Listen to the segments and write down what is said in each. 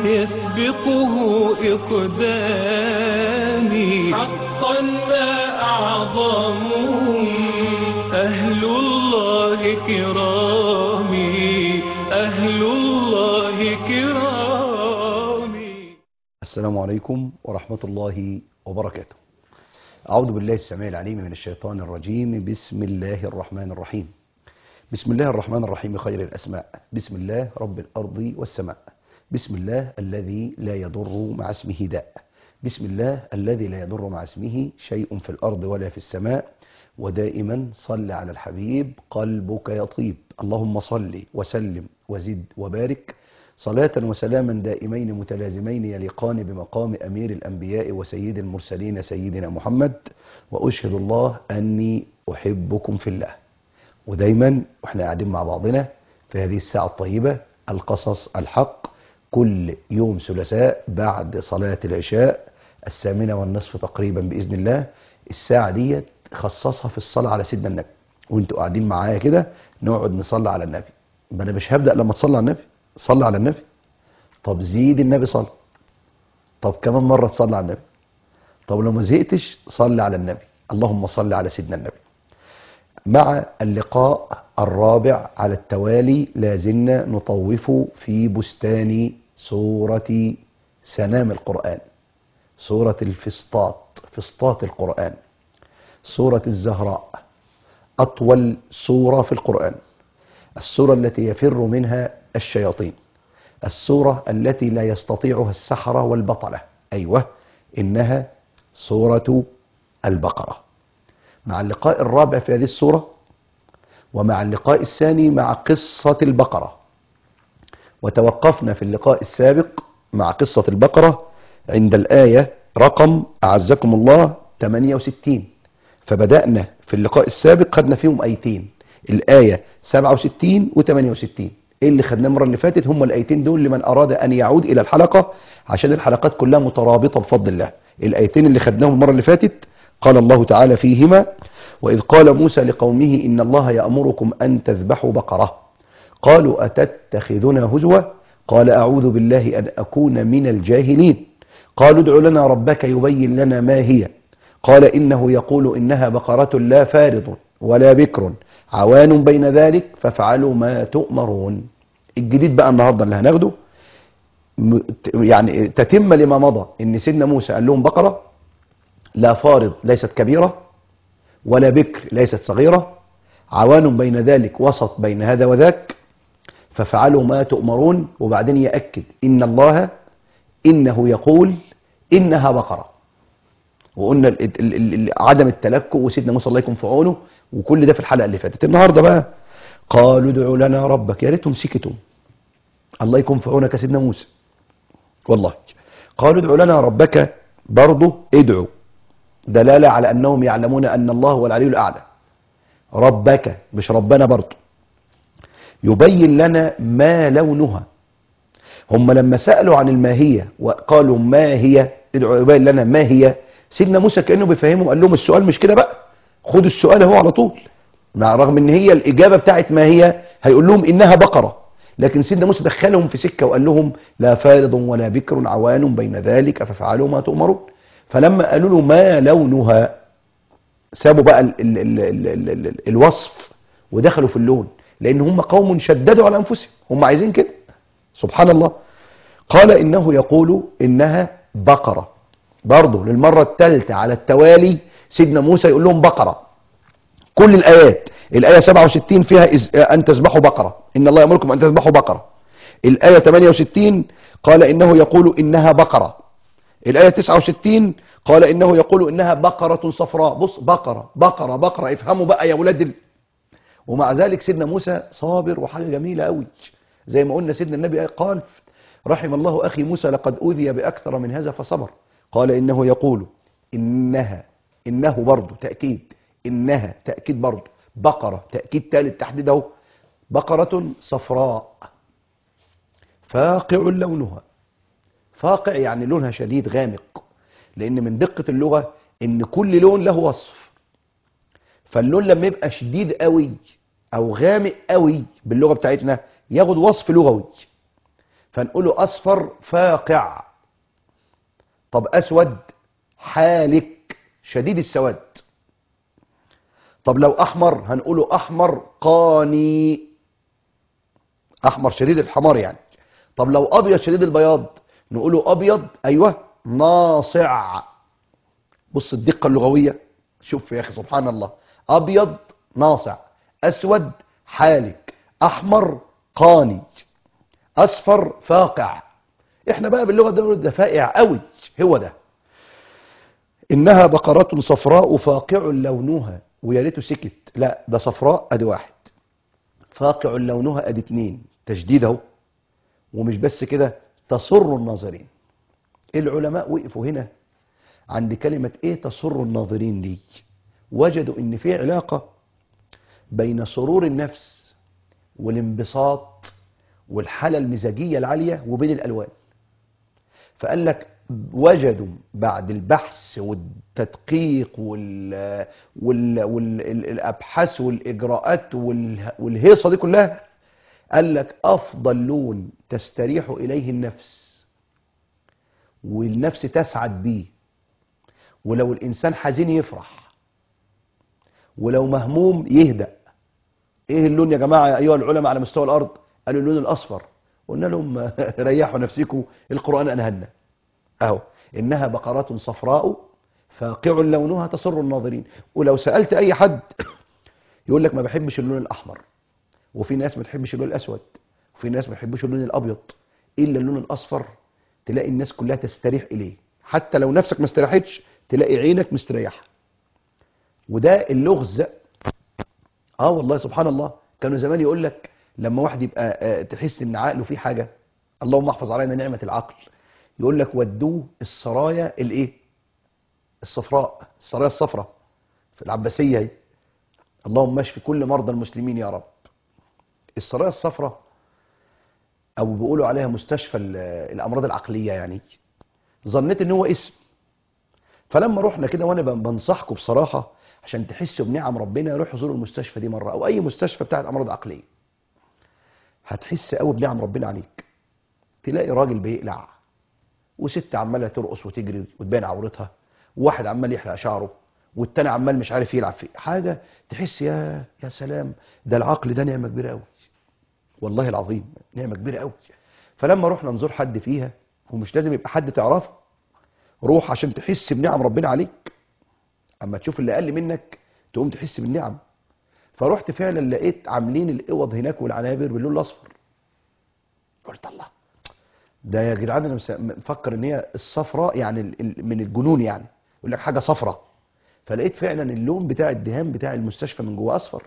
يسبقه إقدامي حقا ما أعظمهم أهل الله كرامي أهل الله كرامي السلام عليكم ورحمة الله وبركاته أعوذ بالله السميع العليم من الشيطان الرجيم بسم الله الرحمن الرحيم بسم الله الرحمن الرحيم خير الأسماء بسم الله رب الأرض والسماء بسم الله الذي لا يضر مع اسمه داء بسم الله الذي لا يضر مع اسمه شيء في الأرض ولا في السماء ودائما صل على الحبيب قلبك يطيب اللهم صل وسلم وزد وبارك صلاة وسلاما دائمين متلازمين يليقان بمقام أمير الأنبياء وسيد المرسلين سيدنا محمد وأشهد الله أني أحبكم في الله ودايما واحنا قاعدين مع بعضنا في هذه الساعة الطيبة القصص الحق كل يوم ثلاثاء بعد صلاة العشاء الثامنة والنصف تقريبا بإذن الله الساعة دي خصصها في الصلاة على سيدنا النبي وانتوا قاعدين معايا كده نقعد نصلي على النبي ما انا مش هبدأ لما تصلي على النبي صلي على النبي طب زيد النبي صلى طب كمان مرة تصلي على النبي طب لو ما زهقتش صلي على النبي اللهم صل على سيدنا النبي مع اللقاء الرابع على التوالي لازلنا نطوف في بستان سورة سنام القرآن سورة الفسطاط فسطاط القرآن سورة الزهراء أطول سورة في القرآن السورة التي يفر منها الشياطين السورة التي لا يستطيعها السحرة والبطلة أيوة إنها سورة البقرة مع اللقاء الرابع في هذه السورة ومع اللقاء الثاني مع قصة البقرة وتوقفنا في اللقاء السابق مع قصة البقرة عند الآية رقم أعزكم الله 68 فبدأنا في اللقاء السابق خدنا فيهم آيتين الآية 67 و 68 ايه اللي خدناه المره اللي فاتت هم الايتين دول لمن اراد ان يعود الى الحلقه عشان الحلقات كلها مترابطه بفضل الله الايتين اللي خدناهم المره اللي فاتت قال الله تعالى فيهما واذ قال موسى لقومه ان الله يامركم ان تذبحوا بقره قالوا اتتخذنا هزوا قال اعوذ بالله ان اكون من الجاهلين قالوا ادع لنا ربك يبين لنا ما هي قال انه يقول انها بقره لا فارض ولا بكر عوان بين ذلك فافعلوا ما تؤمرون الجديد بقى النهارده اللي هناخده م- يعني تتم لما مضى ان سيدنا موسى قال لهم بقره لا فارض ليست كبيره ولا بكر ليست صغيره عوان بين ذلك وسط بين هذا وذاك فافعلوا ما تؤمرون وبعدين ياكد ان الله انه يقول انها بقره وقلنا ال- ال- ال- ال- عدم التلكؤ وسيدنا موسى الله يكون في عونه وكل ده في الحلقه اللي فاتت النهارده بقى قالوا ادعوا لنا ربك يا ريتهم سكتوا الله يكون في عونك يا سيدنا موسى والله قالوا ادعوا لنا ربك برضه ادعوا دلاله على انهم يعلمون ان الله هو العلي الاعلى ربك مش ربنا برضه يبين لنا ما لونها هم لما سألوا عن الماهية وقالوا ما هي ادعوا يبين لنا ما هي سيدنا موسى كأنه بيفهمهم قال لهم السؤال مش كده بقى خدوا السؤال اهو على طول مع رغم ان هي الإجابة بتاعت ما هي هيقول لهم إنها بقرة لكن سيدنا موسى دخلهم في سكة وقال لهم لا فارض ولا بكر عوان بين ذلك ففعلوا ما تؤمرون فلما قالوا له ما لونها سابوا بقى ال ال ال ال ال ال ال الوصف ودخلوا في اللون لأن هم قوم شددوا على أنفسهم هم عايزين كده سبحان الله قال إنه يقول إنها بقرة برضه للمرة الثالثة على التوالي سيدنا موسى يقول لهم بقرة كل الآيات الآية 67 فيها إز- أن تذبحوا بقرة إن الله يأمركم أن تذبحوا بقرة الآية 68 قال إنه يقول إنها بقرة الآية 69 قال إنه يقول إنها بقرة صفراء بص بقرة بقرة بقرة افهموا بقى يا ولاد ال... ومع ذلك سيدنا موسى صابر وحاجة جميلة قوي زي ما قلنا سيدنا النبي قال رحم الله أخي موسى لقد أوذي بأكثر من هذا فصبر قال إنه يقول إنها إنه برضه تأكيد إنها تأكيد برضه بقرة تأكيد ثالث تحديد اهو بقرة صفراء فاقع لونها فاقع يعني لونها شديد غامق لأن من دقة اللغة إن كل لون له وصف فاللون لما يبقى شديد قوي او غامق قوي باللغه بتاعتنا ياخد وصف لغوي فنقوله أصفر فاقع طب أسود حالك شديد السواد طب لو أحمر هنقوله أحمر قاني أحمر شديد الحمار يعني طب لو أبيض شديد البياض نقوله أبيض أيوه ناصع بص الدقة اللغوية شوف يا أخي سبحان الله أبيض ناصع أسود حالك أحمر قاني أصفر فاقع إحنا بقى باللغة ده ده فائع قوي هو ده إنها بقرة صفراء فاقع لونها ويا ريته سكت لا ده صفراء أدي واحد فاقع لونها أدي اتنين تشديد اهو ومش بس كده تسر الناظرين العلماء وقفوا هنا عند كلمة ايه تسر الناظرين دي وجدوا ان في علاقة بين سرور النفس والانبساط والحالة المزاجية العالية وبين الألوان فقال لك وجدوا بعد البحث والتدقيق وال وال والابحاث والاجراءات وال- والهيصه دي كلها قال لك افضل لون تستريح اليه النفس والنفس تسعد بيه ولو الانسان حزين يفرح ولو مهموم يهدأ ايه اللون يا جماعه يا ايها العلماء على مستوى الارض قالوا اللون الاصفر قلنا لهم ريحوا نفسكم القران انهلنا اهو انها بقرات صفراء فاقع لونها تسر الناظرين ولو سالت اي حد يقول لك ما بحبش اللون الاحمر وفي ناس ما بتحبش اللون الاسود وفي ناس ما بيحبوش اللون الابيض الا اللون الاصفر تلاقي الناس كلها تستريح اليه حتى لو نفسك ما استريحتش تلاقي عينك مستريحه وده اللغز اه والله سبحان الله كانوا زمان يقول لك لما واحد يبقى آه، تحس ان عقله فيه حاجه اللهم احفظ علينا نعمه العقل يقول لك ودوه السرايا الايه الصفراء السرايا الصفراء في العباسيه هي اللهم اشف كل مرضى المسلمين يا رب السرايا الصفراء او بيقولوا عليها مستشفى ال- الامراض العقليه يعني ظنيت ان هو اسم فلما رحنا كده وانا بن- بنصحكم بصراحه عشان تحسوا بنعم ربنا روحوا زوروا المستشفى دي مره او اي مستشفى بتاعت امراض عقليه هتحس قوي بنعم ربنا عليك تلاقي راجل بيقلع وست عماله ترقص وتجري وتبان عورتها وواحد عمال يحلق شعره والتاني عمال مش عارف يلعب في حاجه تحس يا يا سلام ده العقل ده نعمه كبيره قوي والله العظيم نعمه كبيره قوي فلما رحنا نزور حد فيها ومش لازم يبقى حد تعرفه روح عشان تحس بنعم ربنا عليك اما تشوف اللي اقل منك تقوم تحس بالنعم فرحت فعلا لقيت عاملين الاوض هناك والعنابر باللون الاصفر قلت الله ده يا جدعان انا مس- مفكر ان هي الصفراء يعني ال- ال- من الجنون يعني يقول لك حاجه صفراء فلقيت فعلا اللون بتاع الدهان بتاع المستشفى من جوه اصفر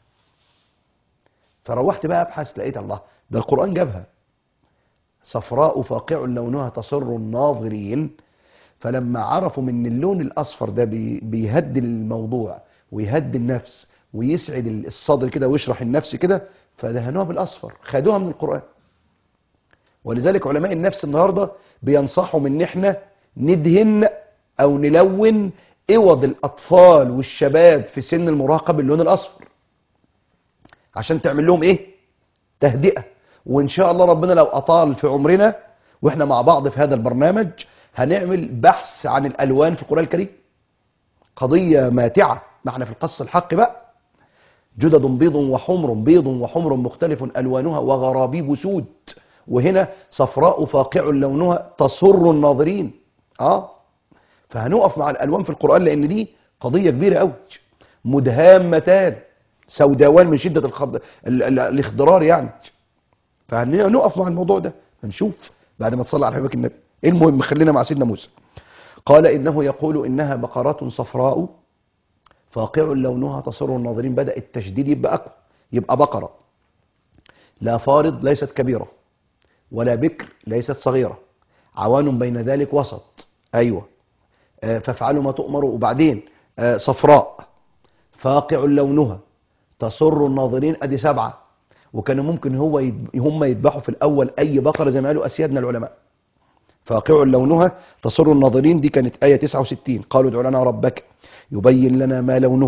فروحت بقى ابحث لقيت الله ده القران جابها صفراء فاقع لونها تسر الناظرين فلما عرفوا من اللون الاصفر ده بي- بيهدي الموضوع ويهدي النفس ويسعد الصدر كده ويشرح النفس كده فدهنوها بالاصفر خدوها من القران ولذلك علماء النفس النهارده بينصحوا من ان احنا ندهن او نلون اوض الاطفال والشباب في سن المراهقه باللون الاصفر عشان تعمل لهم ايه تهدئه وان شاء الله ربنا لو اطال في عمرنا واحنا مع بعض في هذا البرنامج هنعمل بحث عن الالوان في القران الكريم قضيه ماتعه ما احنا في القص الحق بقى جدد بيض وحمر بيض وحمر مختلف الوانها وغرابيب سود وهنا صفراء فاقع لونها تسر الناظرين اه فهنقف مع الالوان في القران لان دي قضيه كبيره قوي مدهامتان سوداوان من شده الخض... ال... ال... الاخضرار يعني فهنقف مع الموضوع ده هنشوف بعد ما تصلي على حبيبك النبي المهم خلينا مع سيدنا موسى قال انه يقول انها بقرات صفراء فاقع لونها تسر الناظرين بدا التشديد يبقى اقوى يبقى بقره لا فارض ليست كبيره ولا بكر ليست صغيره عوان بين ذلك وسط ايوه آه، فافعلوا ما تؤمروا وبعدين آه، صفراء فاقع لونها تسر الناظرين ادي سبعه وكانوا ممكن هو يد... هم يذبحوا في الاول اي بقره زي ما قالوا اسيادنا العلماء فاقع لونها تسر الناظرين دي كانت آية 69 قالوا ادع لنا ربك يبين لنا ما لونها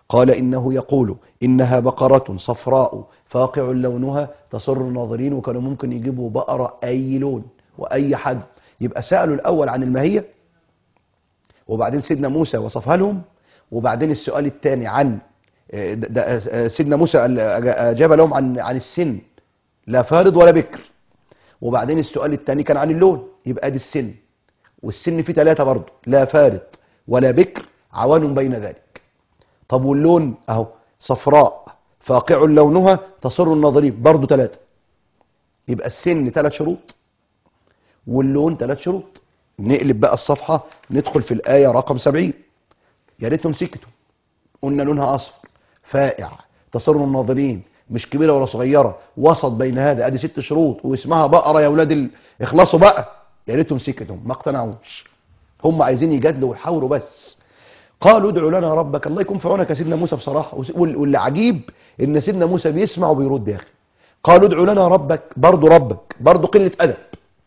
قال إنه يقول إنها بقرة صفراء فاقع لونها تسر الناظرين وكانوا ممكن يجيبوا بقرة أي لون وأي حد يبقى سألوا الأول عن الماهية وبعدين سيدنا موسى وصفها لهم وبعدين السؤال الثاني عن آه، ده- ده- آه، سيدنا موسى قال- أجاب لهم عن عن السن لا فارض ولا بكر وبعدين السؤال الثاني كان عن اللون يبقى دي السن والسن فيه ثلاثة برضه لا فارض ولا بكر عوان بين ذلك طب واللون اهو صفراء فاقع لونها تسر الناظرين برضه ثلاثة يبقى السن ثلاث شروط واللون ثلاث شروط نقلب بقى الصفحة ندخل في الآية رقم 70 يا ريتهم سكتوا قلنا لونها أصفر فائع تسر الناظرين مش كبيرة ولا صغيرة وسط بين هذا ادي ست شروط واسمها بقرة يا ولاد ال... اخلصوا بقى يا ريتهم سكتوا ما اقتنعوش هم عايزين يجادلوا ويحاوروا بس قالوا ادعوا لنا ربك الله يكون في عونك يا سيدنا موسى بصراحة وال- واللي عجيب ان سيدنا موسى بيسمع وبيرد يا اخي قالوا ادعوا لنا ربك برضه ربك برضه قلة أدب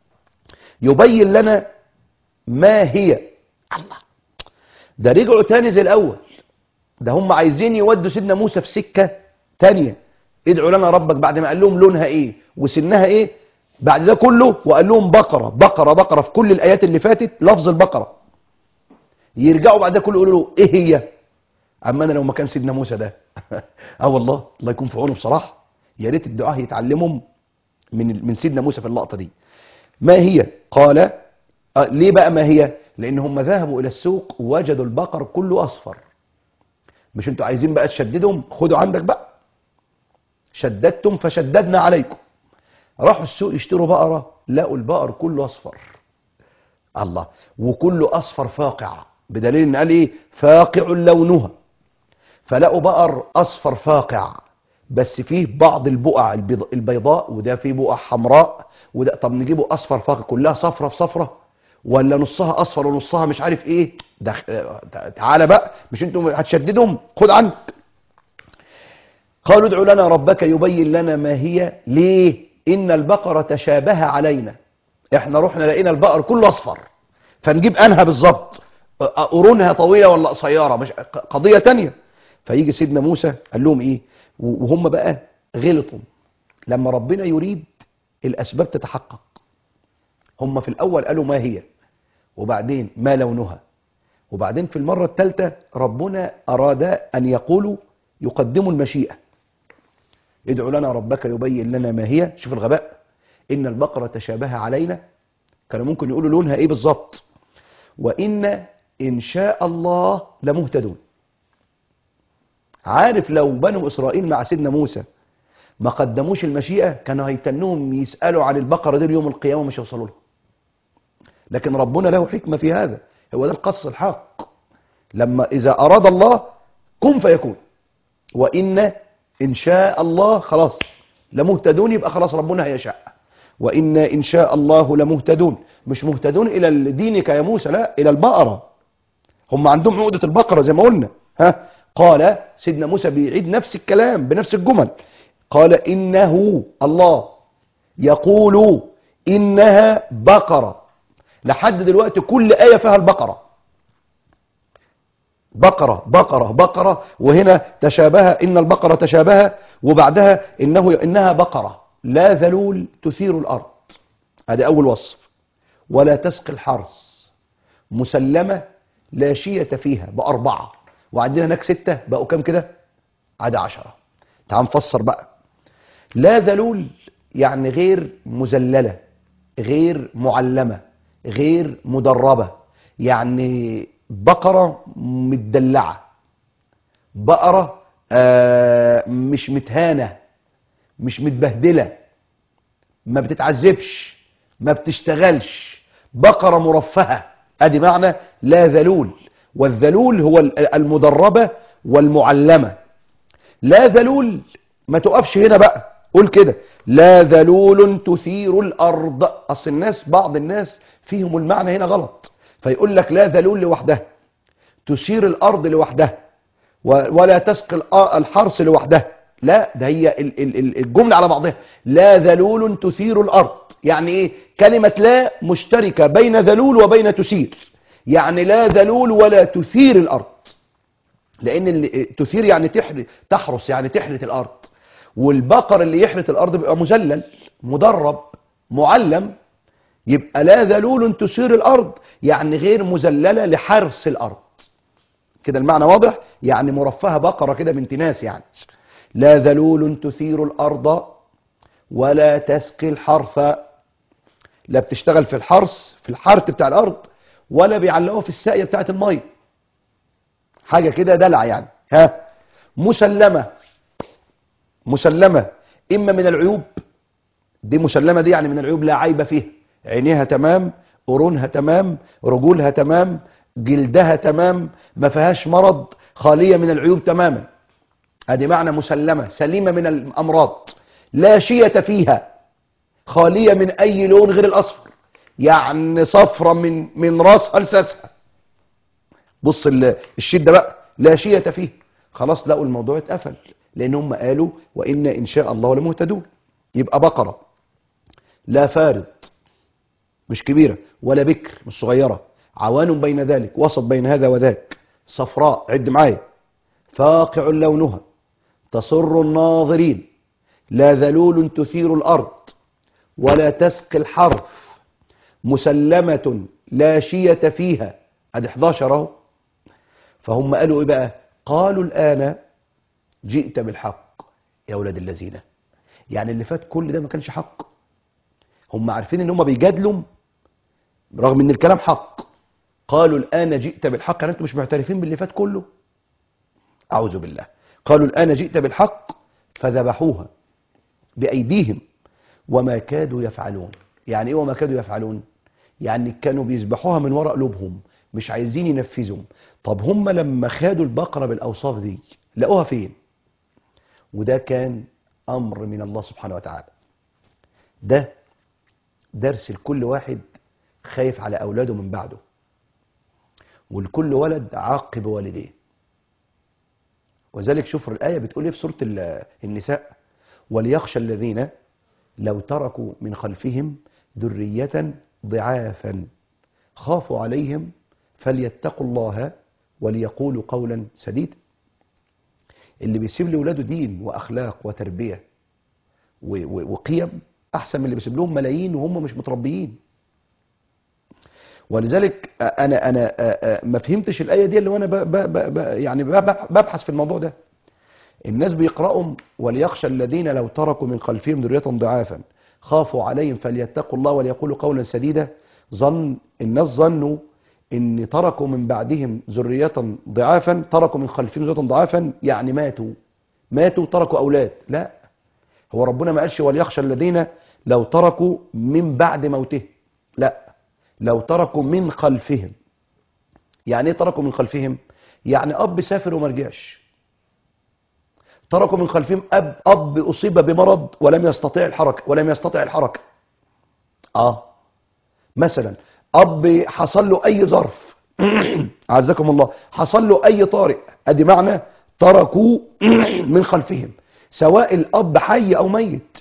يبين لنا ما هي الله ده رجعوا تاني زي الأول ده هم عايزين يودوا سيدنا موسى في سكة تانية ادعوا لنا ربك بعد ما قال لهم لونها ايه وسنها ايه بعد ده كله وقال لهم بقرة بقرة بقرة في كل الآيات اللي فاتت لفظ البقرة يرجعوا بعد ده كله يقولوا له ايه هي اما انا لو مكان سيدنا موسى ده اه والله الله يكون في عونه بصراحة يا ريت الدعاء يتعلمهم من من سيدنا موسى في اللقطة دي ما هي قال آه ليه بقى ما هي لان هم ذهبوا الى السوق وجدوا البقر كله اصفر مش انتوا عايزين بقى تشددهم خدوا عندك بقى شددتم فشددنا عليكم راحوا السوق يشتروا بقرة لقوا البقر كله اصفر الله وكله اصفر فاقع بدليل ان قال ايه فاقع لونها فلقوا بقر اصفر فاقع بس فيه بعض البقع البيض- البيضاء وده فيه بقع حمراء وده طب نجيبه اصفر فاقع كلها صفرة في صفرة ولا نصها اصفر ونصها مش عارف ايه ده آه، تعالى بقى مش انتوا هتشددهم خد عنك قالوا ادعوا لنا ربك يبين لنا ما هي ليه ان البقرة تشابه علينا احنا رحنا لقينا البقر كله اصفر فنجيب انها بالظبط قرونها طويلة ولا قصيرة مش قضية تانية فيجي سيدنا موسى قال لهم ايه وهم بقى غلطوا لما ربنا يريد الاسباب تتحقق هم في الاول قالوا ما هي وبعدين ما لونها وبعدين في المرة الثالثة ربنا اراد ان يقولوا يقدموا المشيئة ادعوا لنا ربك يبين لنا ما هي شوف الغباء ان البقرة تشابه علينا كانوا ممكن يقولوا لونها ايه بالظبط وان ان شاء الله لمهتدون عارف لو بنو اسرائيل مع سيدنا موسى ما قدموش المشيئة كانوا هيتنهم يسألوا عن البقرة دي يوم القيامة مش يوصلوا لها لكن ربنا له حكمة في هذا هو ده القصص الحق لما إذا أراد الله كن فيكون وإن إن شاء الله خلاص لمهتدون يبقى خلاص ربنا هيشاء وإن إن شاء الله لمهتدون مش مهتدون إلى دينك يا موسى لا إلى البقرة هم عندهم عقدة البقرة زي ما قلنا ها قال سيدنا موسى بيعيد نفس الكلام بنفس الجمل قال إنه الله يقول إنها بقرة لحد دلوقتي كل آية فيها البقرة بقرة بقرة بقرة وهنا تشابه إن البقرة تشابه وبعدها إنه إنها بقرة لا ذلول تثير الأرض هذا أول وصف ولا تسقي الحرث مسلمة لا شية فيها بأربعة وعندنا هناك ستة بقوا كام كده عاد عشرة تعال نفسر بقى لا ذلول يعني غير مذللة غير معلمة غير مدربة يعني بقرة متدلعة بقرة آه مش متهانة مش متبهدلة ما بتتعذبش ما بتشتغلش بقرة مرفهة ادي معنى لا ذلول والذلول هو المدربة والمعلمة لا ذلول ما تقفش هنا بقى قول كده لا ذلول تثير الأرض أصل الناس بعض الناس فيهم المعنى هنا غلط فيقول لك لا ذلول لوحدها تثير الأرض لوحدها ولا تسقي الحرث لوحدها لا ده هي الجملة على بعضها لا ذلول تثير الأرض يعني إيه كلمة لا مشتركة بين ذلول وبين تثير يعني لا ذلول ولا تثير الأرض لان اللي تثير يعني تحر تحرس يعني تحرث الارض والبقر اللي يحرث الارض بيبقى مذلل مدرب معلم يبقى لا ذلول تثير الارض يعني غير مذلله لحرث الارض كده المعنى واضح يعني مرفهه بقره كده بنت ناس يعني لا ذلول تثير الارض ولا تسقي الحرث لا بتشتغل في الحرث في الحرث بتاع الارض ولا بيعلقوها في الساقيه بتاعت الميه حاجه كده دلع يعني ها مسلمه مسلمه اما من العيوب دي مسلمه دي يعني من العيوب لا عيب فيها عينيها تمام قرونها تمام رجولها تمام جلدها تمام ما فيهاش مرض خاليه من العيوب تماما ادي معنى مسلمه سليمه من الامراض لا شيه فيها خاليه من اي لون غير الاصفر يعني صفرة من من راسها لساسها بص ال- الشده بقى لا شيه فيه خلاص لقوا الموضوع اتقفل لان هم قالوا وان ان شاء الله لمهتدون يبقى بقره لا فارض مش كبيره ولا بكر مش صغيره عوان بين ذلك وسط بين هذا وذاك صفراء عد معايا فاقع لونها تسر الناظرين لا ذلول تثير الارض ولا تسقي الحرث مسلمة لا شية فيها ادي 11 اهو فهم قالوا ايه بقى قالوا الان جئت بالحق يا ولاد الذين يعني اللي فات كل ده ما كانش حق هم عارفين ان هم بيجادلوا رغم ان الكلام حق قالوا الان جئت بالحق يعني انتم مش معترفين باللي فات كله اعوذ بالله قالوا الان جئت بالحق فذبحوها بايديهم وما كادوا يفعلون يعني ايه وما كادوا يفعلون يعني كانوا بيذبحوها من وراء قلوبهم مش عايزين ينفذوا طب هم لما خدوا البقرة بالأوصاف دي لقوها فين وده كان أمر من الله سبحانه وتعالى ده درس لكل واحد خايف على أولاده من بعده ولكل ولد عاقب والديه وذلك شوف الآية بتقول ايه في سورة ال- النساء وليخشى الذين لو تركوا من خلفهم ذرية ضعافا خافوا عليهم فليتقوا الله وليقولوا قولا سديدا اللي بيسيب لاولاده دين واخلاق وتربيه و- و- وقيم احسن من اللي بيسيب لهم ملايين وهم مش متربيين ولذلك انا انا ما فهمتش الايه دي اللي وانا ب ب ب ب يعني ب- ببحث في الموضوع ده الناس بيقرأوا وليخشى الذين لو تركوا من خلفهم ذرية ضعافا خافوا عليهم فليتقوا الله وليقولوا قولا سديدا ظن الناس ظنوا ان تركوا من بعدهم ذرية ضعافا تركوا من خلفهم ذرية ضعافا يعني ماتوا ماتوا تركوا اولاد لا هو ربنا ما قالش وليخشى الذين لو تركوا من بعد موته لا لو تركوا من خلفهم يعني ايه تركوا من خلفهم يعني اب سافر وما رجعش تركوا من خلفهم أب, أب أصيب بمرض ولم يستطيع الحركة ولم يستطيع الحركة آه مثلا أب حصل له أي ظرف عزكم الله حصل له أي طارئ أدي معنى تركوا من خلفهم سواء الأب حي أو ميت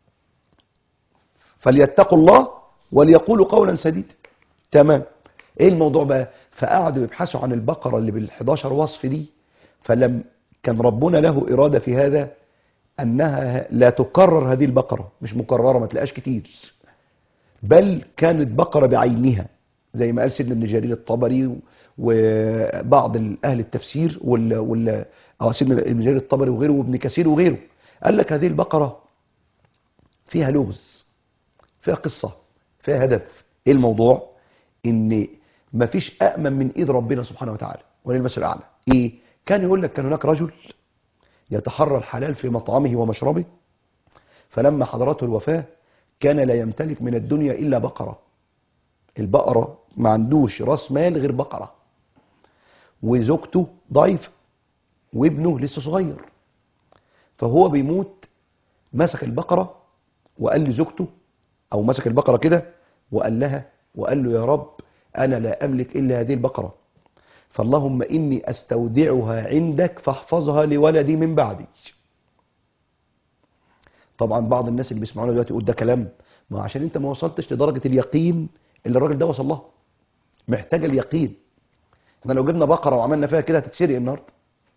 فليتقوا الله وليقولوا قولا سديدا تمام ايه الموضوع بقى فقعدوا يبحثوا عن البقرة اللي بال11 وصف دي فلم كان ربنا له إرادة في هذا أنها لا تكرر هذه البقرة مش مكررة ما تلاقاش كتير بل كانت بقرة بعينها زي ما قال سيدنا ابن جرير الطبري وبعض أهل التفسير وال وال أو سيدنا ابن جرير الطبري وغيره وابن كثير وغيره قال لك هذه البقرة فيها لغز فيها قصة فيها هدف ايه الموضوع ان مفيش أأمن من ايد ربنا سبحانه وتعالى وللمثل الأعلى ايه كان يقول لك كان هناك رجل يتحرى الحلال في مطعمه ومشربه فلما حضرته الوفاة كان لا يمتلك من الدنيا إلا بقرة البقرة ما عندوش راس مال غير بقرة وزوجته ضعيفة وابنه لسه صغير فهو بيموت مسك البقرة وقال لزوجته أو مسك البقرة كده وقال لها وقال له يا رب أنا لا أملك إلا هذه البقرة فاللهم إني أستودعها عندك فاحفظها لولدي من بعدي طبعا بعض الناس اللي بيسمعونا دلوقتي يقول ده كلام ما عشان انت ما وصلتش لدرجة اليقين اللي الراجل ده وصل لها محتاج اليقين احنا لو جبنا بقرة وعملنا فيها كده هتتسرق النهارده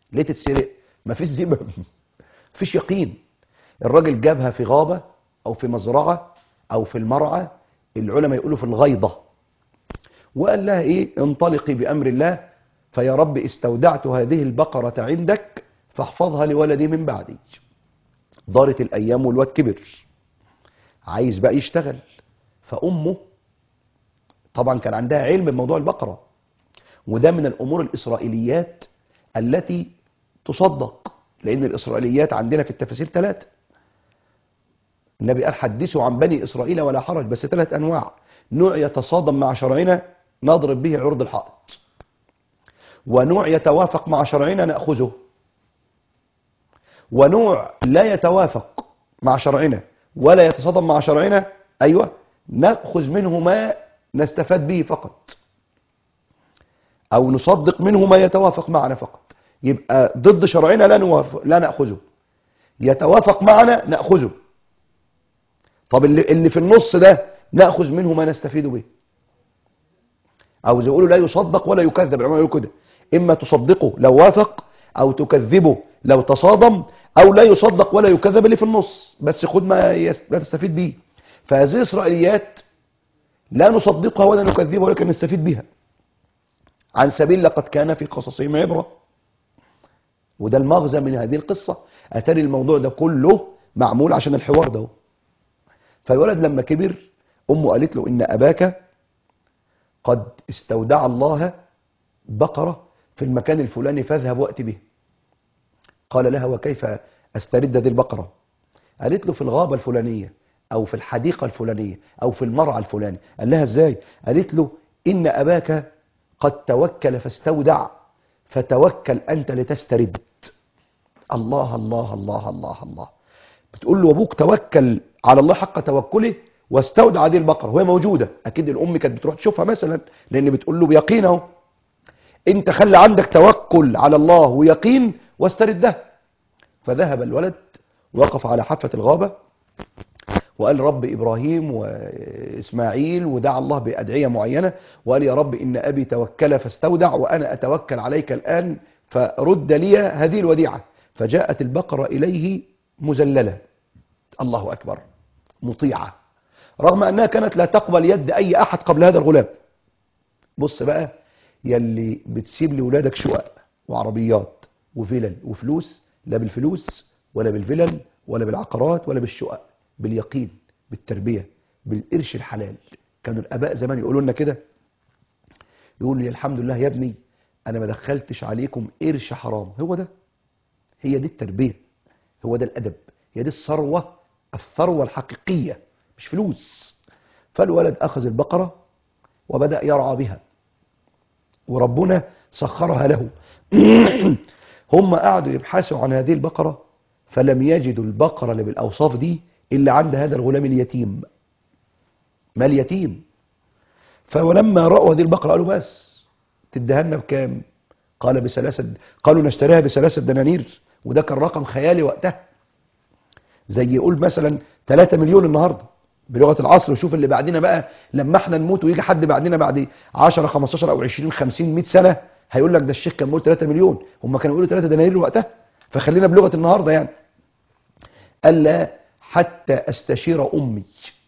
ليه تتسرق مفيش ذمم مفيش يقين الراجل جابها في غابة او في مزرعة او في المرعى العلماء يقولوا في الغيضة وقال لها ايه انطلقي بامر الله فيا رب استودعت هذه البقرة عندك فاحفظها لولدي من بعدي دارت الايام والواد كبر عايز بقى يشتغل فامه طبعا كان عندها علم بموضوع البقرة وده من الامور الاسرائيليات التي تصدق لان الاسرائيليات عندنا في التفاسير ثلاثة النبي قال حدثوا عن بني اسرائيل ولا حرج بس ثلاث انواع نوع يتصادم مع شرعنا نضرب به عرض الحائط ونوع يتوافق مع شرعنا ناخذه ونوع لا يتوافق مع شرعنا ولا يتصادم مع شرعنا ايوه ناخذ منه ما نستفاد به فقط او نصدق منه ما يتوافق معنا فقط يبقى ضد شرعنا لا نوافق لا ناخذه يتوافق معنا ناخذه طب اللي, اللي في النص ده ناخذ منه ما نستفيد به او زي يقولوا لا يصدق ولا يكذب العلماء يقولوا كده اما تصدقه لو وافق او تكذبه لو تصادم او لا يصدق ولا يكذب اللي في النص بس خد ما, يس... ما تستفيد به فهذه الاسرائيليات لا نصدقها ولا نكذبها ولكن نستفيد بها عن سبيل لقد كان في قصصهم عبرة وده المغزى من هذه القصة أتاري الموضوع ده كله معمول عشان الحوار ده فالولد لما كبر أمه قالت له إن أباك قد استودع الله بقرة في المكان الفلاني فاذهب وأت به قال لها وكيف أسترد هذه البقرة قالت له في الغابة الفلانية أو في الحديقة الفلانية أو في المرعى الفلاني قال لها إزاي قالت له إن أباك قد توكل فاستودع فتوكل أنت لتسترد الله الله الله الله الله بتقول له أبوك توكل على الله حق توكله واستودع هذه البقرة وهي موجودة أكيد الأم كانت بتروح تشوفها مثلا لأن بتقول له بيقين اهو أنت خلي عندك توكل على الله ويقين واستردها فذهب الولد وقف على حافة الغابة وقال رب إبراهيم وإسماعيل ودعا الله بأدعية معينة وقال يا رب إن أبي توكل فاستودع وأنا أتوكل عليك الآن فرد لي هذه الوديعة فجاءت البقرة إليه مزللة الله أكبر مطيعة رغم أنها كانت لا تقبل يد أي أحد قبل هذا الغلام بص بقى يلي بتسيب لولادك شقق وعربيات وفلل وفلوس لا بالفلوس ولا بالفلل ولا بالعقارات ولا بالشقق باليقين بالتربية بالقرش الحلال كانوا الآباء زمان يقولوا لنا كده يقولوا لي الحمد لله يا ابني أنا ما دخلتش عليكم قرش حرام هو ده هي دي التربية هو ده الأدب هي دي الثروة الثروة الحقيقية مش فلوس فالولد أخذ البقرة وبدأ يرعى بها وربنا سخرها له هم قعدوا يبحثوا عن هذه البقرة فلم يجدوا البقرة اللي بالأوصاف دي إلا عند هذا الغلام اليتيم ما اليتيم فلما رأوا هذه البقرة قالوا بس تدهنا بكام قال بثلاثة قالوا نشتريها بثلاثة دنانير وده كان رقم خيالي وقتها زي يقول مثلا 3 مليون النهارده بلغه العصر وشوف اللي بعدنا بقى لما احنا نموت ويجي حد بعدنا بعد 10 15 او 20 50 100 سنه هيقول لك ده الشيخ كان بيقول 3 مليون هم كانوا بيقولوا 3 دنانير وقتها فخلينا بلغه النهارده يعني قال لا حتى استشير امي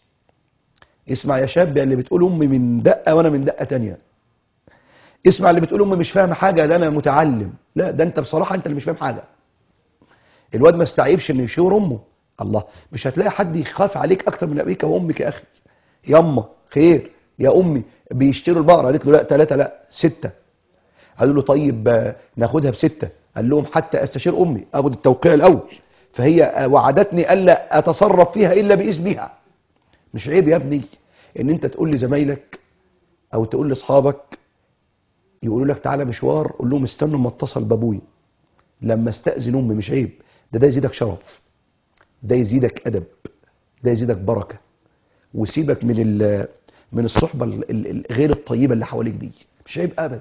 اسمع يا شاب اللي بتقول امي من دقه وانا من دقه تانية اسمع اللي بتقول امي مش فاهم حاجه لا انا متعلم لا ده انت بصراحه انت اللي مش فاهم حاجه الواد ما استعيبش انه يشاور امه الله مش هتلاقي حد يخاف عليك اكتر من ابيك وامك يا اخي يما خير يا امي بيشتروا البقره قالت له لا ثلاثه لا سته قالوا له طيب آه، ناخدها بسته قال لهم حتى استشير امي اخد التوقيع الاول فهي آه، وعدتني الا اتصرف فيها الا باذنها مش عيب يا ابني ان انت تقول لزمايلك او تقول لاصحابك يقولوا لك تعالى مشوار قول لهم استنوا ما اتصل بابوي لما استاذن امي مش عيب ده ده يزيدك شرف ده يزيدك ادب ده يزيدك بركه وسيبك من ال من الصحبه ال- ال- ال- غير الطيبه اللي حواليك دي مش عيب ابدا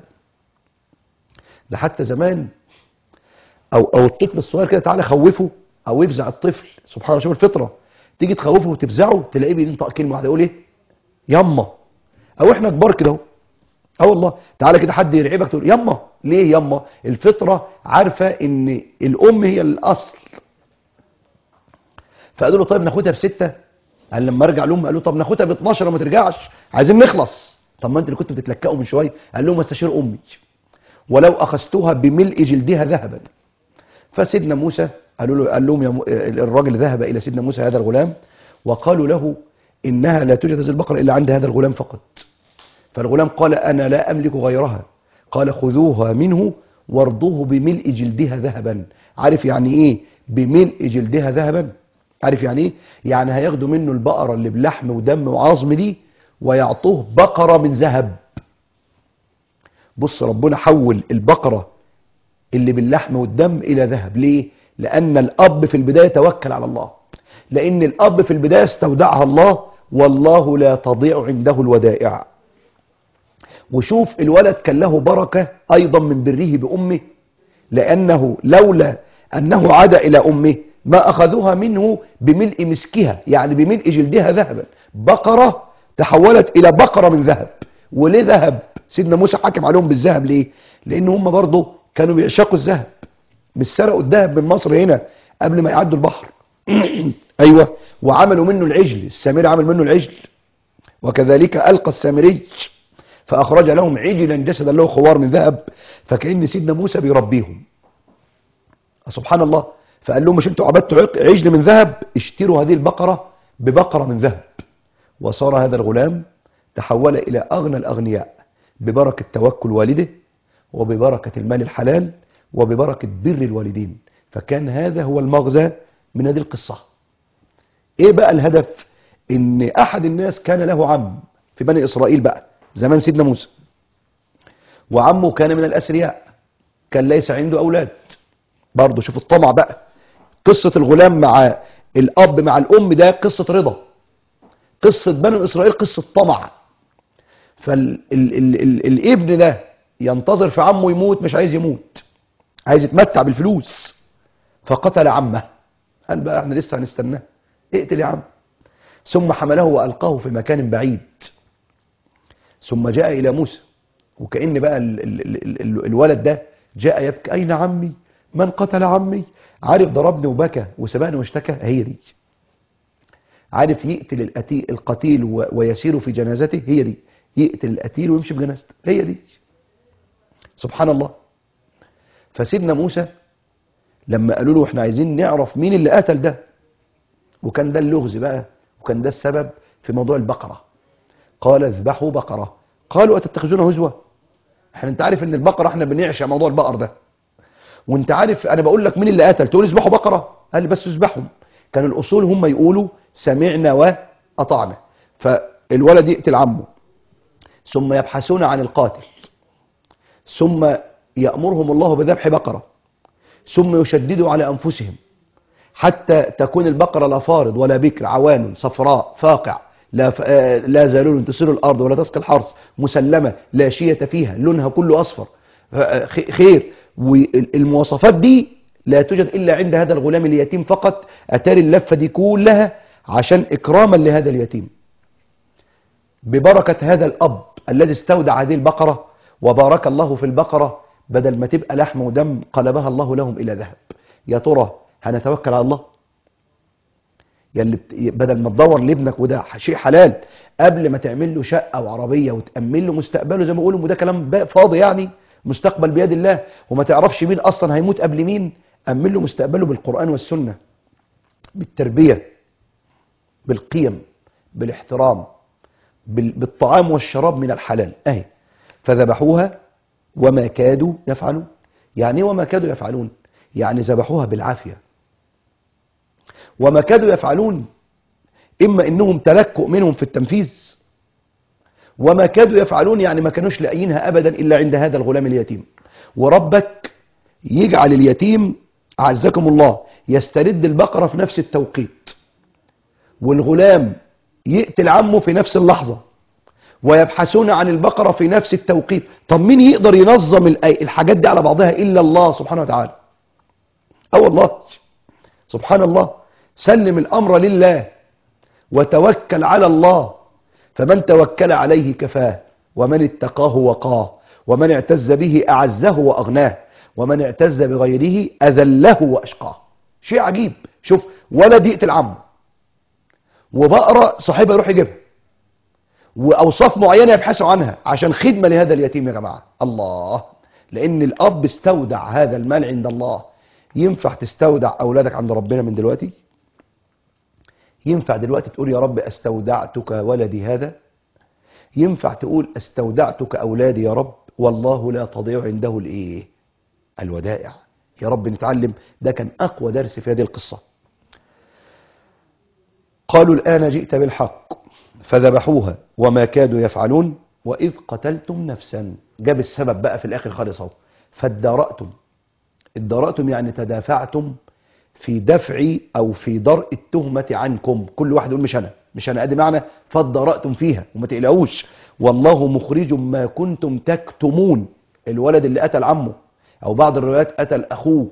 ده حتى زمان او او الطفل الصغير كده تعالى خوفه او يفزع الطفل سبحان الله شوف الفطره تيجي تخوفه وتفزعه تلاقيه بينطق كلمه واحده يقول ايه يما او احنا كبار كده اهو اه والله تعالى كده حد يرعبك تقول يما ليه يما الفطره عارفه ان الام هي الاصل فقالوا له طيب ناخدها بستة قال لما ارجع لهم قالوا طب ناخدها ب 12 وما ترجعش عايزين نخلص طب ما انت اللي كنت بتتلكئوا من شويه قال لهم استشير امي ولو اخذتها بملء جلدها ذهبا فسيدنا موسى قالوا له قال لهم يا م... الراجل ذهب الى سيدنا موسى هذا الغلام وقالوا له انها لا توجد هذه البقره الا عند هذا الغلام فقط فالغلام قال انا لا املك غيرها قال خذوها منه وارضوه بملء جلدها ذهبا عارف يعني ايه بملء جلدها ذهبا عارف يعني ايه يعني هياخدوا منه البقره اللي بلحم ودم وعظم دي ويعطوه بقره من ذهب بص ربنا حول البقره اللي باللحم والدم الى ذهب ليه لان الاب في البدايه توكل على الله لان الاب في البدايه استودعها الله والله لا تضيع عنده الودائع وشوف الولد كان له بركه ايضا من بره بامه لانه لولا انه عاد الى امه ما اخذوها منه بملء مسكها يعني بملء جلدها ذهبا بقره تحولت الى بقره من ذهب وليه ذهب سيدنا موسى حكم عليهم بالذهب ليه لان هم برضه كانوا بيعشقوا الذهب مش سرقوا الذهب من مصر هنا قبل ما يعدوا البحر ايوه وعملوا منه العجل السامري عمل منه العجل وكذلك القى السامري فاخرج لهم عجلا جسدا له خوار من ذهب فكان سيدنا موسى بيربيهم سبحان الله فقال لهم مش انتوا عبدتوا عجل من ذهب اشتروا هذه البقره ببقره من ذهب وصار هذا الغلام تحول الى اغنى الاغنياء ببركه توكل والده وببركه المال الحلال وببركه بر الوالدين فكان هذا هو المغزى من هذه القصه ايه بقى الهدف ان احد الناس كان له عم في بني اسرائيل بقى زمان سيدنا موسى وعمه كان من الأثرياء كان ليس عنده أولاد برضه شوف الطمع بقى قصة الغلام مع الأب مع الأم ده قصة رضا قصة بني إسرائيل قصة طمع فالابن ده ينتظر في عمه يموت مش عايز يموت عايز يتمتع بالفلوس فقتل عمه قال بقى احنا لسه هنستناه اقتل يا عم ثم حمله وألقاه في مكان بعيد ثم جاء إلى موسى وكأن بقى ال ال ال ال الولد ده جاء يبكي أين عمي من قتل عمي عارف ضربني وبكى وسبقني واشتكى هي دي عارف يقتل القتيل, القتيل ويسير في جنازته هي دي يقتل القتيل ويمشي بجنازته هي دي سبحان الله فسيدنا موسى لما قالوا له احنا عايزين نعرف مين اللي قتل ده وكان ده اللغز بقى وكان ده السبب في موضوع البقره قال اذبحوا بقرة قالوا أتتخذون هزوة احنا انت عارف ان البقرة احنا بنعشى موضوع البقر ده وانت عارف انا بقول لك مين اللي قتل تقول اذبحوا بقرة قال لي بس اذبحهم كان الاصول هم يقولوا سمعنا واطعنا فالولد يقتل عمه ثم يبحثون عن القاتل ثم يأمرهم الله بذبح بقرة ثم يشددوا على أنفسهم حتى تكون البقرة لا فارض ولا بكر عوان صفراء فاقع لا ف... لا زالون تسير الارض ولا تسقي الحرث مسلمه لا شية فيها لونها كله اصفر خير والمواصفات دي لا توجد الا عند هذا الغلام اليتيم فقط اتاري اللفه دي كلها عشان اكراما لهذا اليتيم ببركه هذا الاب الذي استودع هذه البقره وبارك الله في البقره بدل ما تبقى لحم ودم قلبها الله لهم الى ذهب يا ترى هنتوكل على الله يلي بدل ما تدور لابنك وده شيء حلال قبل ما تعمل له شقه وعربيه وتامن له مستقبله زي ما بيقولوا وده كلام فاضي يعني مستقبل بيد الله وما تعرفش مين اصلا هيموت قبل مين امن له مستقبله بالقران والسنه بالتربيه بالقيم بالاحترام بالطعام والشراب من الحلال اهي فذبحوها وما كادوا يفعلون يعني ايه وما كادوا يفعلون يعني ذبحوها بالعافيه وما كادوا يفعلون إما إنهم تلكؤ منهم في التنفيذ وما كادوا يفعلون يعني ما كانوش لاقيينها أبدا إلا عند هذا الغلام اليتيم وربك يجعل اليتيم أعزكم الله يسترد البقرة في نفس التوقيت والغلام يقتل عمه في نفس اللحظة ويبحثون عن البقرة في نفس التوقيت طب مين يقدر ينظم الحاجات دي على بعضها إلا الله سبحانه وتعالى أو الله سبحان الله سلم الأمر لله وتوكل على الله فمن توكل عليه كفاه ومن اتقاه وقاه ومن اعتز به أعزه وأغناه ومن اعتز بغيره أذله وأشقاه شيء عجيب شوف ولد يقتل عمه وبقرة صاحبها يروح يجيبها وأوصاف معينة يبحثوا عنها عشان خدمة لهذا اليتيم يا جماعة الله لأن الأب استودع هذا المال عند الله ينفع تستودع أولادك عند ربنا من دلوقتي ينفع دلوقتي تقول يا رب استودعتك ولدي هذا ينفع تقول استودعتك أولادي يا رب والله لا تضيع عنده الإيه الودائع يا رب نتعلم ده كان أقوى درس في هذه القصة قالوا الآن جئت بالحق فذبحوها وما كادوا يفعلون وإذ قتلتم نفسا جاب السبب بقى في الآخر خالص اهو فادارأتم ادارأتم يعني تدافعتم في دفع أو في درء التهمة عنكم كل واحد يقول مش أنا مش أنا أدي معنى فادارأتم فيها وما تقلقوش والله مخرج ما كنتم تكتمون الولد اللي قتل عمه أو بعض الروايات قتل أخوه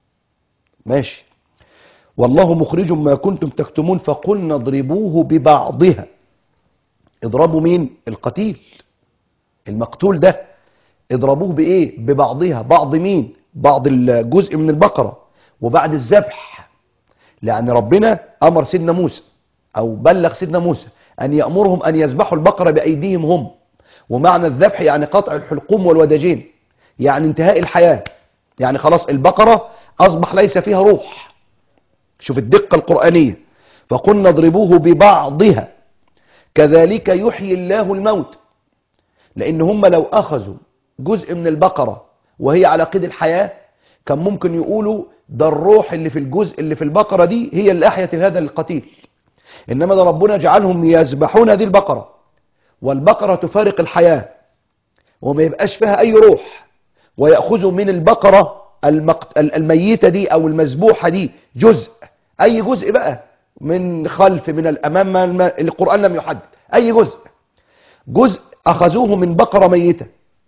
ماشي والله مخرج ما كنتم تكتمون فقلنا اضربوه ببعضها اضربوا مين القتيل المقتول ده اضربوه بايه ببعضها بعض مين بعض الجزء من البقرة وبعد الذبح لأن ربنا أمر سيدنا موسى أو بلغ سيدنا موسى أن يأمرهم أن يذبحوا البقرة بأيديهم هم ومعنى الذبح يعني قطع الحلقوم والوداجين يعني انتهاء الحياة يعني خلاص البقرة أصبح ليس فيها روح شوف الدقة القرآنية فقلنا اضربوه ببعضها كذلك يحيي الله الموت لأن هم لو أخذوا جزء من البقرة وهي على قيد الحياة كان ممكن يقولوا ده الروح اللي في الجزء اللي في البقرة دي هي اللي أحيت هذا القتيل إنما ده ربنا جعلهم يذبحون هذه البقرة والبقرة تفارق الحياة وما يبقاش فيها أي روح ويأخذوا من البقرة المقت... الميتة دي أو المذبوحة دي جزء أي جزء بقى من خلف من الأمام ما القرآن لم يحدد أي جزء جزء أخذوه من بقرة ميتة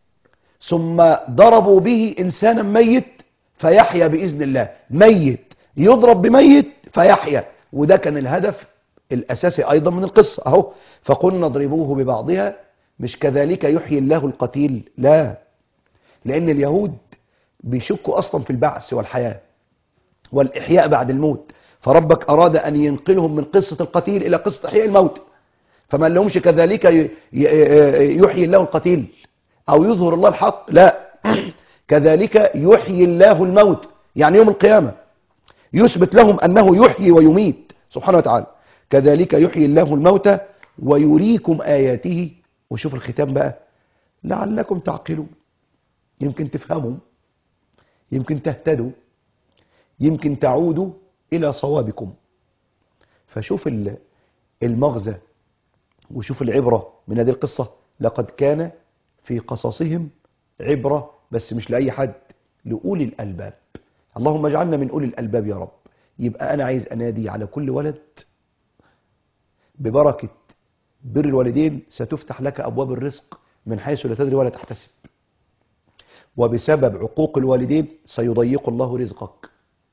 ثم ضربوا به إنسانا ميت فيحيا بإذن الله ميت يضرب بميت فيحيا وده كان الهدف الأساسي أيضا من القصة أهو فقلنا اضربوه ببعضها مش كذلك يحيي الله القتيل لا لأن اليهود بيشكوا أصلا في البعث والحياة والإحياء بعد الموت فربك أراد أن ينقلهم من قصة القتيل إلى قصة إحياء الموت فما لهمش كذلك يحيي الله القتيل أو يظهر الله الحق لا كذلك يحيي الله الموت يعني يوم القيامة يثبت لهم أنه يحيي ويميت سبحانه وتعالى كذلك يحيي الله الموتى ويريكم آياته وشوف الختام بقى لعلكم تعقلون يمكن تفهموا يمكن تهتدوا يمكن تعودوا إلى صوابكم فشوف المغزى وشوف العبرة من هذه القصة لقد كان في قصصهم عبرة بس مش لأي حد لأولي الألباب اللهم اجعلنا من أولي الألباب يا رب يبقى أنا عايز أنادي على كل ولد ببركة بر الوالدين ستفتح لك أبواب الرزق من حيث لا تدري ولا تحتسب وبسبب عقوق الوالدين سيضيق الله رزقك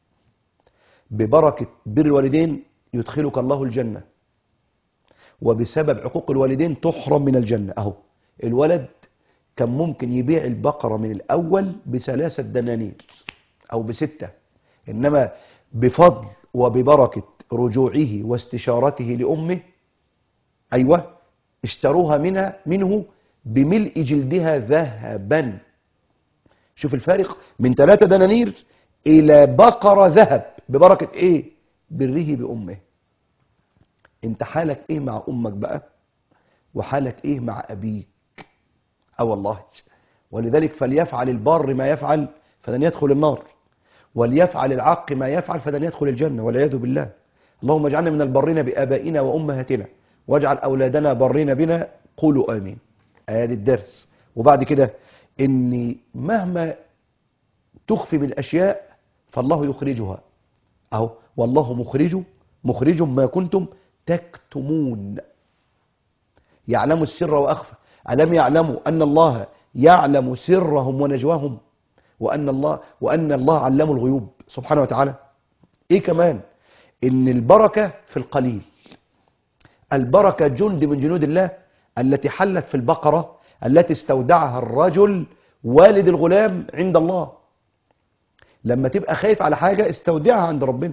ببركة بر الوالدين يدخلك الله الجنة وبسبب عقوق الوالدين تحرم من الجنة أهو الولد كان ممكن يبيع البقرة من الأول بثلاثة دنانير أو بستة إنما بفضل وببركة رجوعه واستشارته لأمه أيوة اشتروها منها منه بملء جلدها ذهبا شوف الفارق من ثلاثة دنانير إلى بقرة ذهب ببركة إيه بره بأمه انت حالك إيه مع أمك بقى وحالك إيه مع أبيك أه والله ولذلك فليفعل البار ما يفعل فلن يدخل النار وليفعل العق ما يفعل فلن يدخل الجنة والعياذ بالله اللهم اجعلنا من البرين بآبائنا وأمهاتنا واجعل أولادنا برين بنا قولوا آمين آيات الدرس وبعد كده إن مهما تخفي من أشياء فالله يخرجها أهو والله مخرج مخرج ما كنتم تكتمون يعلم السر وأخفى ألم يعلموا أن الله يعلم سرهم ونجواهم وأن الله وأن الله علم الغيوب سبحانه وتعالى إيه كمان إن البركة في القليل البركة جند من جنود الله التي حلت في البقرة التي استودعها الرجل والد الغلام عند الله لما تبقى خايف على حاجة استودعها عند ربنا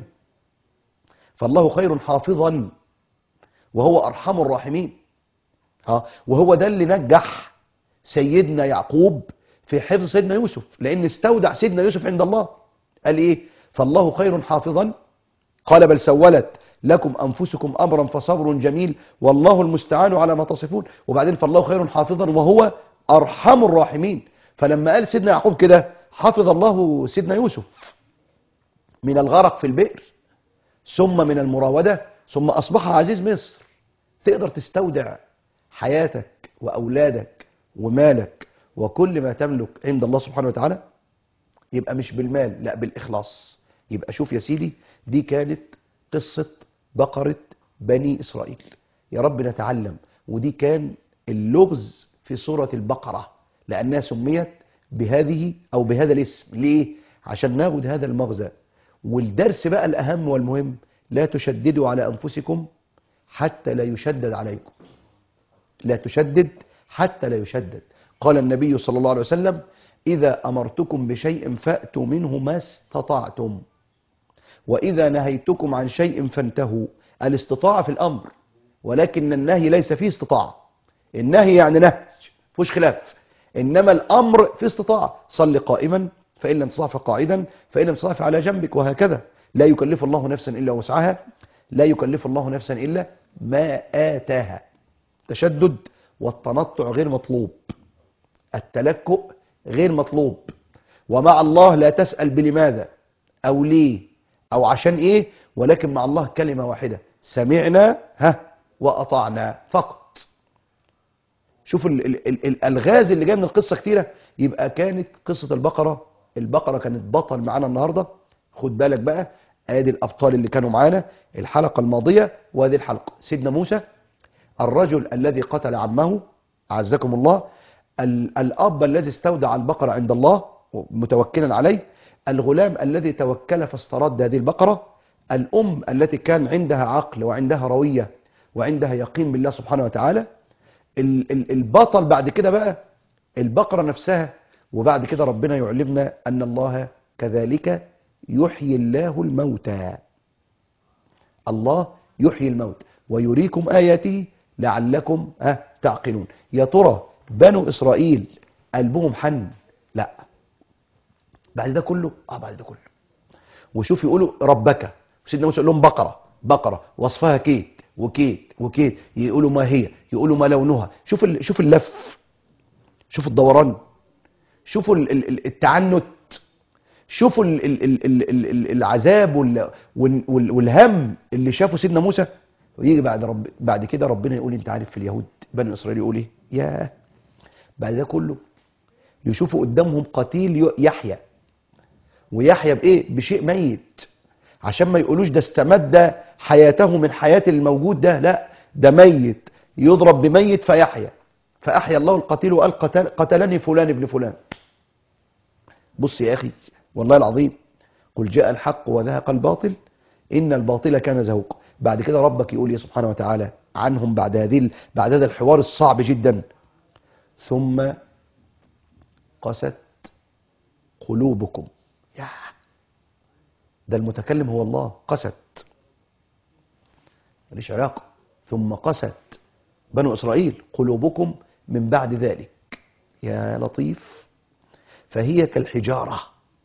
فالله خير حافظا وهو أرحم الراحمين ها وهو ده اللي نجح سيدنا يعقوب في حفظ سيدنا يوسف لأن استودع سيدنا يوسف عند الله قال إيه فالله خير حافظا قال بل سولت لكم أنفسكم أمرا فصبر جميل والله المستعان على ما تصفون وبعدين فالله خير حافظا وهو أرحم الراحمين فلما قال سيدنا يعقوب كده حفظ الله سيدنا يوسف من الغرق في البئر ثم من المراودة ثم أصبح عزيز مصر تقدر تستودع حياتك وأولادك ومالك وكل ما تملك عند الله سبحانه وتعالى يبقى مش بالمال لا بالإخلاص يبقى شوف يا سيدي دي كانت قصة بقرة بني إسرائيل يا رب نتعلم ودي كان اللغز في سورة البقرة لأنها سميت بهذه أو بهذا الاسم ليه؟ عشان ناخد هذا المغزى والدرس بقى الأهم والمهم لا تشددوا على أنفسكم حتى لا يشدد عليكم لا تشدد حتى لا يشدد قال النبي صلى الله عليه وسلم إذا أمرتكم بشيء فأتوا منه ما استطعتم وإذا نهيتكم عن شيء فانتهوا الاستطاعة في الأمر ولكن النهي ليس فيه استطاعة النهي يعني نهج فيهوش خلاف إنما الأمر في استطاعة صل قائما فإن لم تستطع فقاعدا فإن لم تستطع فعلى جنبك وهكذا لا يكلف الله نفسا إلا وسعها لا يكلف الله نفسا إلا ما آتاها تشدد والتنطع غير مطلوب التلكؤ غير مطلوب ومع الله لا تسأل بلماذا أو ليه أو عشان إيه ولكن مع الله كلمة واحدة سمعنا ها وأطعنا فقط شوف ال ال ال الألغاز اللي جاي من القصة كتيرة يبقى كانت قصة البقرة البقرة كانت بطل معانا النهاردة خد بالك بقى ادي الأبطال اللي كانوا معانا الحلقة الماضية وهذه الحلقة سيدنا موسى الرجل الذي قتل عمه عزكم الله ال- الأب الذي استودع البقرة عند الله متوكلا عليه الغلام الذي توكل فاسترد هذه البقرة الأم التي كان عندها عقل وعندها روية وعندها يقين بالله سبحانه وتعالى ال- ال- البطل بعد كده بقى البقرة نفسها وبعد كده ربنا يعلمنا أن الله كذلك يحيي الله الموتى الله يحيي الموت ويريكم آياته لعلكم ها تعقلون يا ترى بنو إسرائيل قلبهم حن لا بعد ده كله اه بعد ده كله وشوف يقولوا ربك سيدنا موسى يقول لهم بقرة بقرة وصفها كيت وكيت وكيت يقولوا ما هي يقولوا ما لونها شوف ال- شوف اللف شوف الدوران شوفوا ال- ال- ال- التعنت شوفوا ال- ال- ال- ال- ال- ال- العذاب وال- وال- وال- والهم اللي شافه سيدنا موسى ويجي بعد رب بعد كده ربنا يقول انت عارف في اليهود بني اسرائيل يقول ايه ياه بعد ده كله يشوفوا قدامهم قتيل ي- يحيى ويحيى بايه بشيء ميت عشان ما يقولوش ده استمد حياته من حياة الموجود ده لا ده ميت يضرب بميت فيحيى فأحيا الله القتيل وقال قتل قتلني فلان ابن فلان بص يا أخي والله العظيم قل جاء الحق وذهق الباطل إن الباطل كان زهوقا بعد كده ربك يقول يا سبحانه وتعالى عنهم بعد هذه ال- بعد هذا الحوار الصعب جدا ثم قست قلوبكم يا ده المتكلم هو الله قست ماليش علاقة ثم قست بنو إسرائيل قلوبكم من بعد ذلك يا لطيف فهي كالحجارة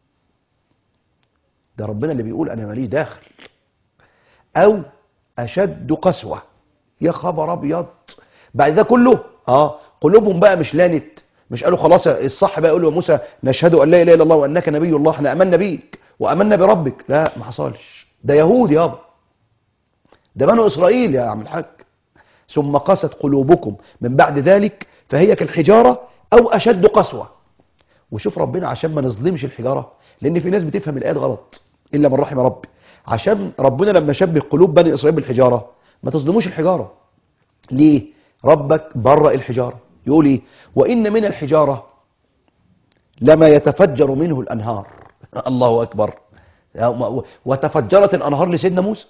ده ربنا اللي بيقول أنا ماليش داخل أو أشد قسوة يا خبر أبيض بعد ده كله آه قلوبهم بقى مش لانت مش قالوا خلاص الصح بقى يقولوا يا موسى نشهد أن لا إله إلا الله وأنك نبي الله احنا أمنا بيك وأمنا بربك لا ما حصلش ده يهود يابا ده بنو إسرائيل يا عم الحاج ثم قست قلوبكم من بعد ذلك فهي كالحجارة أو أشد قسوة وشوف ربنا عشان ما نظلمش الحجارة لأن في ناس بتفهم الآيات غلط إلا من رحم ربي عشان ربنا لما شبه قلوب بني إسرائيل بالحجارة ما تظلموش الحجارة ليه ربك برأ الحجارة يقول إيه وإن من الحجارة لما يتفجر منه الأنهار الله أكبر وتفجرت الأنهار لسيدنا موسى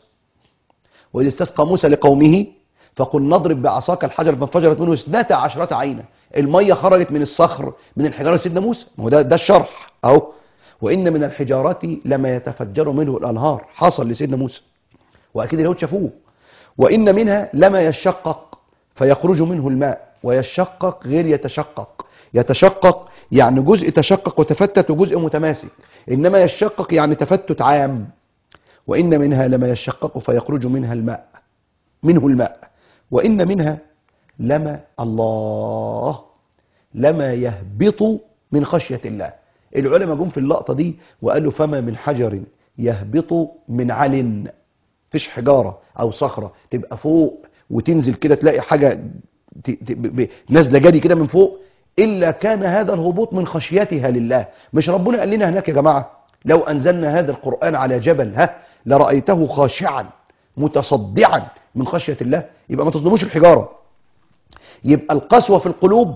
وإذ استسقى موسى لقومه فقل نضرب بعصاك الحجر فانفجرت منه اثنتا عشرة عينا المية خرجت من الصخر من الحجارة سيدنا موسى ما هو ده, ده الشرح اهو وإن من الحجارة لما يتفجر منه الأنهار حصل لسيدنا موسى وأكيد اليهود شافوه وإن منها لما يشقق فيخرج منه الماء ويشقق غير يتشقق يتشقق يعني جزء تشقق وتفتت وجزء متماسك إنما يشقق يعني تفتت عام وإن منها لما يشقق فيخرج منها الماء منه الماء وإن منها لما الله لما يهبط من خشية الله العلماء جم في اللقطة دي وقالوا فما من حجر يهبط من عل فيش حجارة أو صخرة تبقى فوق وتنزل كده تلاقي حاجة ت- ت- ب- ب- نازلة جري كده من فوق إلا كان هذا الهبوط من خشيتها لله مش ربنا قال لنا هناك يا جماعة لو أنزلنا هذا القرآن على جبل ها لرأيته خاشعا متصدعا من خشية الله يبقى ما تظلموش الحجارة يبقى القسوة في القلوب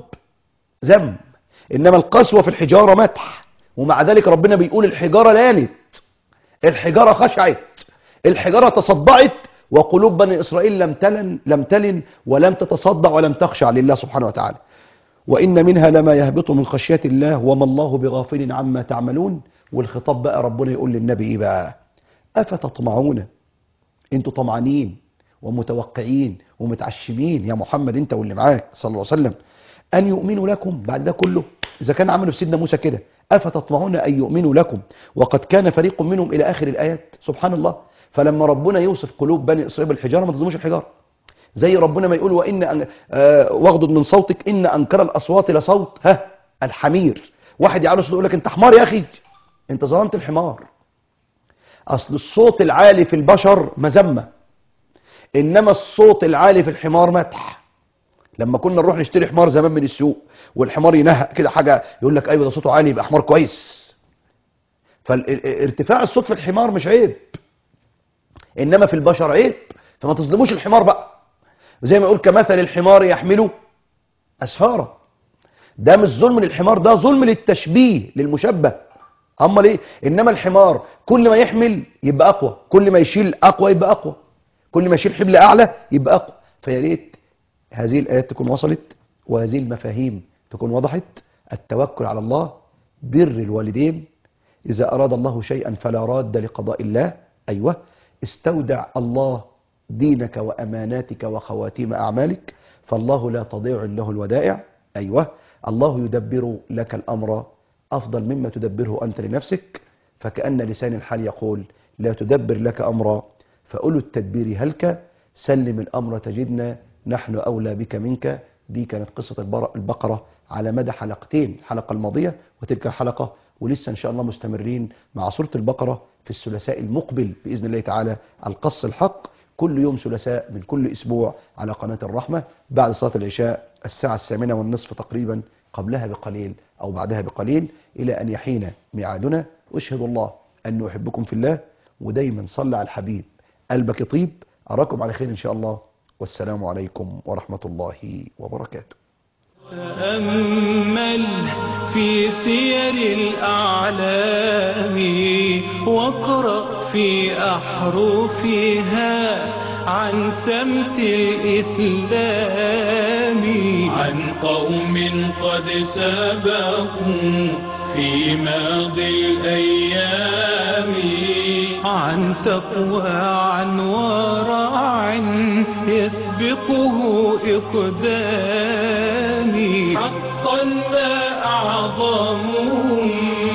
ذم إنما القسوة في الحجارة مدح ومع ذلك ربنا بيقول الحجارة لانت الحجارة خشعت الحجارة تصدعت وقلوب بني إسرائيل لم تلن, لم تلن ولم تتصدع ولم تخشع لله سبحانه وتعالى وإن منها لما يهبط من خشية الله وما الله بغافل عما تعملون والخطاب بقى ربنا يقول للنبي إيه بقى أفتطمعون انتوا طمعانين ومتوقعين ومتعشمين يا محمد انت واللي معاك صلى الله عليه وسلم ان يؤمنوا لكم بعد ده كله اذا كان عملوا في سيدنا موسى كده افتطمعون ان يؤمنوا لكم وقد كان فريق منهم الى اخر الايات سبحان الله فلما ربنا يوصف قلوب بني اسرائيل بالحجاره ما تظلموش الحجاره زي ربنا ما يقول وان أن... آه واغضض من صوتك ان انكر الاصوات لصوت ها الحمير واحد يعلو صوته يقول لك انت حمار يا اخي انت ظلمت الحمار اصل الصوت العالي في البشر مذمه انما الصوت العالي في الحمار مدح لما كنا نروح نشتري حمار زمان من السوق والحمار ينهق كده حاجه يقول لك ايوه ده صوته عالي يبقى حمار كويس فارتفاع الصوت في الحمار مش عيب انما في البشر عيب فما تظلموش الحمار بقى زي ما يقول كمثل الحمار يحمله اسفارا ده مش ظلم للحمار ده ظلم للتشبيه للمشبه امال ايه انما الحمار كل ما يحمل يبقى اقوى كل ما يشيل اقوى يبقى اقوى كل ما يشيل حمل اعلى يبقى اقوى فيا ريت هذه الايات تكون وصلت وهذه المفاهيم تكون وضحت التوكل على الله بر الوالدين اذا اراد الله شيئا فلا راد لقضاء الله ايوه استودع الله دينك واماناتك وخواتيم اعمالك فالله لا تضيع له الودائع ايوه الله يدبر لك الامر افضل مما تدبره انت لنفسك فكأن لسان الحال يقول لا تدبر لك امرا فأولو التدبير هلك سلم الأمر تجدنا نحن أولى بك منك دي كانت قصة البر- البقرة على مدى حلقتين الحلقة الماضية وتلك الحلقة ولسه إن شاء الله مستمرين مع سورة البقرة في الثلاثاء المقبل بإذن الله تعالى القص الحق كل يوم ثلاثاء من كل أسبوع على قناة الرحمة بعد صلاة العشاء الساعة الثامنة والنصف تقريبا قبلها بقليل أو بعدها بقليل إلى أن يحين ميعادنا أشهد الله أنه أحبكم في الله ودايما صلى على الحبيب قلبك يطيب أراكم على خير إن شاء الله والسلام عليكم ورحمة الله وبركاته تأمل في سير الأعلام واقرأ في أحرفها عن سمت الإسلام عن قوم قد سبقوا في ماضي الأيام عن تقوى عن ورع يسبقه إقدامي حقا ما أعظمهم